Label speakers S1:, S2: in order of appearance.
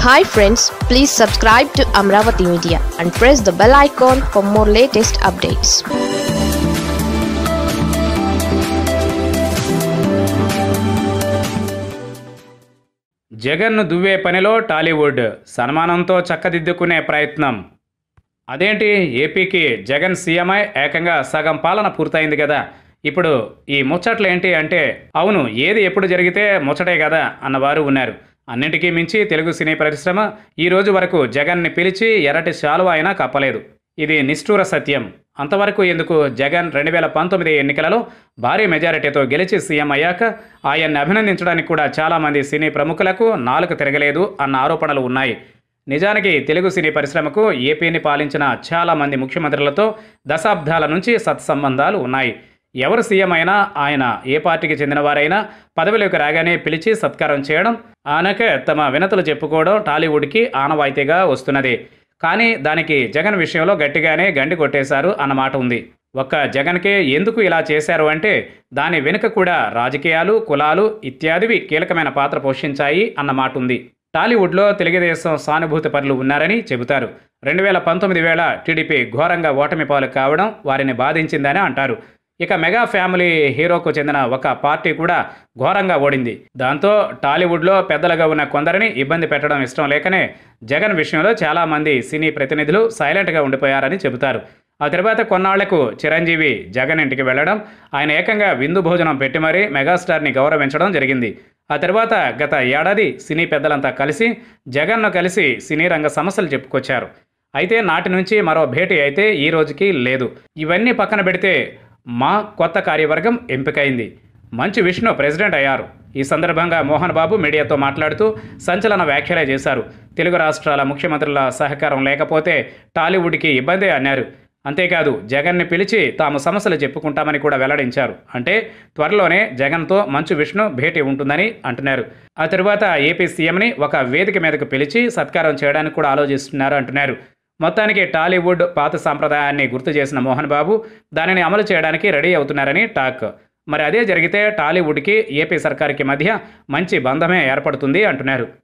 S1: hi friends please subscribe to Amaravati media and press the bell icon for more latest updates
S2: జగన్ను దువ్వే పనిలో టాలీవుడ్ సన్మానంతో చక్కదిద్దుకునే ప్రయత్నం అదేంటి ఏపీకి జగన్ సీఎంఐ ఏకంగా సగం పాలన పూర్తయింది కదా ఇప్పుడు ఈ ముచ్చట్లు ఏంటి అంటే అవును ఏది ఎప్పుడు జరిగితే ముచ్చటే కదా అన్నవారు ఉన్నారు అన్నింటికీ మించి తెలుగు సినీ పరిశ్రమ ఈ రోజు వరకు జగన్ని పిలిచి ఎర్రటి శాలువ అయినా కప్పలేదు ఇది నిష్ఠూర సత్యం అంతవరకు ఎందుకు జగన్ రెండు వేల పంతొమ్మిది ఎన్నికలలో భారీ మెజారిటీతో గెలిచి సీఎం అయ్యాక ఆయన్ని అభినందించడానికి కూడా చాలామంది సినీ ప్రముఖులకు నాలుక తిరగలేదు అన్న ఆరోపణలు ఉన్నాయి నిజానికి తెలుగు సినీ పరిశ్రమకు ఏపీని పాలించిన చాలామంది ముఖ్యమంత్రులతో దశాబ్దాల నుంచి సత్సంబంధాలు ఉన్నాయి ఎవరు సీఎం అయినా ఆయన ఏ పార్టీకి చెందినవారైనా పదవిలోకి రాగానే పిలిచి సత్కారం చేయడం ఆనకే తమ వినతులు చెప్పుకోవడం టాలీవుడ్కి ఆనవాయితీగా వస్తున్నది కానీ దానికి జగన్ విషయంలో గట్టిగానే గండి కొట్టేశారు అన్నమాట ఉంది ఒక్క జగన్కే ఎందుకు ఇలా చేశారు అంటే దాని వెనుక కూడా రాజకీయాలు కులాలు ఇత్యాదివి కీలకమైన పాత్ర పోషించాయి అన్నమాట ఉంది టాలీవుడ్లో తెలుగుదేశం సానుభూతి పరులు ఉన్నారని చెబుతారు రెండు వేల పంతొమ్మిది వేళ టీడీపీ ఘోరంగా ఓటమి పాలు కావడం వారిని బాధించిందని అంటారు ఇక మెగా ఫ్యామిలీ హీరోకు చెందిన ఒక పార్టీ కూడా ఘోరంగా ఓడింది దాంతో టాలీవుడ్లో పెద్దలుగా ఉన్న కొందరిని ఇబ్బంది పెట్టడం ఇష్టం లేకనే జగన్ విషయంలో చాలామంది సినీ ప్రతినిధులు సైలెంట్గా ఉండిపోయారని చెబుతారు ఆ తర్వాత కొన్నాళ్లకు చిరంజీవి జగన్ ఇంటికి వెళ్లడం ఆయన ఏకంగా విందు భోజనం పెట్టి మరీ మెగాస్టార్ని గౌరవించడం జరిగింది ఆ తర్వాత గత ఏడాది సినీ పెద్దలంతా కలిసి జగన్ను కలిసి సినీ రంగ సమస్యలు చెప్పుకొచ్చారు అయితే నాటి నుంచి మరో భేటీ అయితే ఈ రోజుకి లేదు ఇవన్నీ పక్కన పెడితే మా కొత్త కార్యవర్గం ఎంపికైంది మంచు విష్ణు ప్రెసిడెంట్ అయ్యారు ఈ సందర్భంగా మోహన్ బాబు మీడియాతో మాట్లాడుతూ సంచలన వ్యాఖ్యలే చేశారు తెలుగు రాష్ట్రాల ముఖ్యమంత్రుల సహకారం లేకపోతే టాలీవుడ్కి ఇబ్బందే అన్నారు అంతేకాదు జగన్ని పిలిచి తాము సమస్యలు చెప్పుకుంటామని కూడా వెల్లడించారు అంటే త్వరలోనే జగన్తో మంచు విష్ణు భేటీ ఉంటుందని అంటున్నారు ఆ తరువాత ఏపీ సీఎంని ఒక వేదిక మీదకు పిలిచి సత్కారం చేయడానికి కూడా ఆలోచిస్తున్నారు అంటున్నారు మొత్తానికి టాలీవుడ్ పాత సాంప్రదాయాన్ని గుర్తు చేసిన మోహన్ బాబు దానిని అమలు చేయడానికి రెడీ అవుతున్నారని టాక్ మరి అదే జరిగితే టాలీవుడ్కి ఏపీ సర్కార్కి మధ్య మంచి బంధమే ఏర్పడుతుంది అంటున్నారు